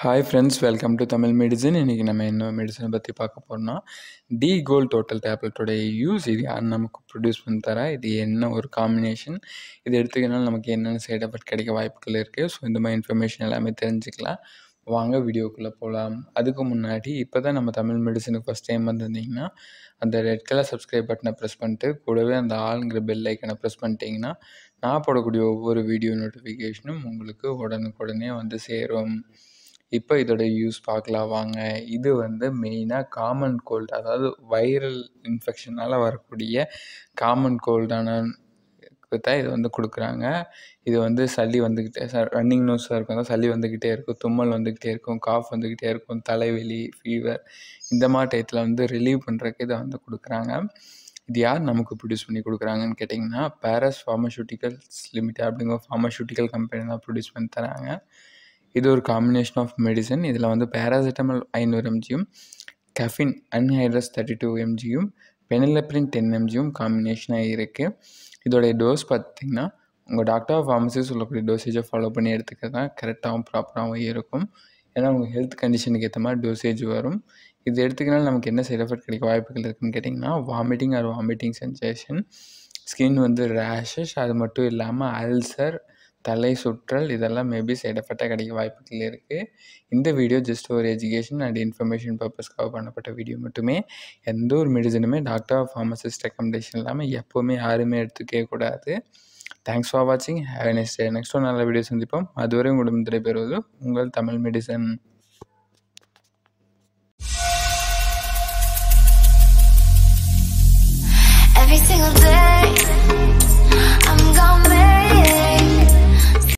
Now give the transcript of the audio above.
hi friends welcome to Tamil medicine இன்றைக்கி நம்ம என்ன மெடிசனை பற்றி பார்க்க போகிறோம்னா டி கோல் டோட்டல் டேப்லெட்டோடைய யூஸ் இது யார் நமக்கு ப்ரொடியூஸ் பண்ணி தரா இது என்ன ஒரு காம்பினேஷன் இது எடுத்துக்கனால நமக்கு என்னென்ன சைட் எஃபெக்ட் கிடைக்க வாய்ப்புகள் இருக்குது ஸோ இந்த மாதிரி இன்ஃபர்மேஷன் எல்லாமே தெரிஞ்சுக்கலாம் வாங்க வீடியோக்குள்ளே போகலாம் அதுக்கு முன்னாடி இப்போ தான் நம்ம தமிழ் மெடிசனுக்கு ஃபஸ்ட் டைம் வந்திருந்தீங்கன்னா அந்த ரெட் கலர் சப்ஸ்கிரைப் பட்டனை ப்ரெஸ் பண்ணிட்டு கூடவே அந்த ஆளுங்கிற பெல் ஐக்கனை ப்ரெஸ் பண்ணிட்டீங்கன்னா நான் போடக்கூடிய ஒவ்வொரு வீடியோ நோட்டிஃபிகேஷனும் உங்களுக்கு உடனுக்குடனே வந்து சேரும் இப்போ இதோட யூஸ் பார்க்கலாம் வாங்க இது வந்து மெயினாக காமன் கோல்டு அதாவது வைரல் இன்ஃபெக்ஷனால் வரக்கூடிய காமன் கோல்டான தான் இது வந்து கொடுக்குறாங்க இது வந்து சளி வந்துக்கிட்டே ச ரன்னிங் நோஸாக இருக்கும் அதாவது சளி வந்துக்கிட்டே இருக்கும் தும்மல் வந்துக்கிட்டே இருக்கும் காஃப் வந்துக்கிட்டே இருக்கும் தலைவலி ஃபீவர் இந்த மாதிரி டயத்தில் வந்து ரிலீவ் பண்ணுறதுக்கு இதை வந்து கொடுக்குறாங்க இது யார் நமக்கு ப்ரொடியூஸ் பண்ணி கொடுக்குறாங்கன்னு கேட்டிங்கன்னா பேரஸ் ஃபார்மசூட்டிக்கல்ஸ் லிமிடெட் அப்படிங்கிற ஃபார்மசூட்டிக்கல் கம்பெனி தான் ப்ரொடியூஸ் பண்ணி தராங்க இது ஒரு காம்பினேஷன் ஆஃப் மெடிசன் இதில் வந்து பேராசிட்டமல் ஐநூறு எம்ஜியும் கஃபின் அன்ஹைட்ரஸ் தேர்ட்டி டூ எம்ஜியும் பெனிலப்ரின் டென் எம்ஜியும் காம்பினேஷனாக இருக்குது இதோடைய டோஸ் பார்த்திங்கன்னா உங்கள் டாக்டர் ஆஃப் ஃபார்மசி சொல்லக்கூடிய டோசேஜை ஃபாலோ பண்ணி எடுத்துக்கிறது தான் கரெக்டாகவும் ப்ராப்பராகவும் இருக்கும் ஏன்னா உங்கள் ஹெல்த் கண்டிஷனுக்கு ஏற்ற மாதிரி டோசேஜ் வரும் இது எடுத்துக்கனால நமக்கு என்ன சைட் எஃபெக்ட் கிடைக்க வாய்ப்புகள் இருக்குன்னு கேட்டிங்கன்னா vomiting or vomiting sensation skin வந்து ரேஷஸ் அது மட்டும் இல்லாமல் அல்சர் தலை சுற்றல் இதெல்லாம் மேபி சைட் எஃபெக்டாக கிடைக்க வாய்ப்புகள் இருக்குது இந்த வீடியோ ஜஸ்ட் ஒரு எஜுகேஷன் அண்ட் இன்ஃபர்மேஷன் பர்பஸ்க்காக பண்ணப்பட்ட வீடியோ மட்டுமே எந்த ஒரு மெடிசனுமே டாக்டர் ஆஃப் ஃபார்மசிஸ்ட் ரெக்கமெண்டேஷன் இல்லாமல் எப்போவுமே யாருமே எடுத்துக்கவே கூடாது தேங்க்ஸ் ஃபார் வாட்சிங் ஹேவ் நெக்ஸ்ட் டே நெக்ஸ்ட் ஒரு நல்ல வீடியோ சந்திப்போம் அதுவரை உங்களிடம் திரைபெறுவது உங்கள் தமிழ் மெடிசன்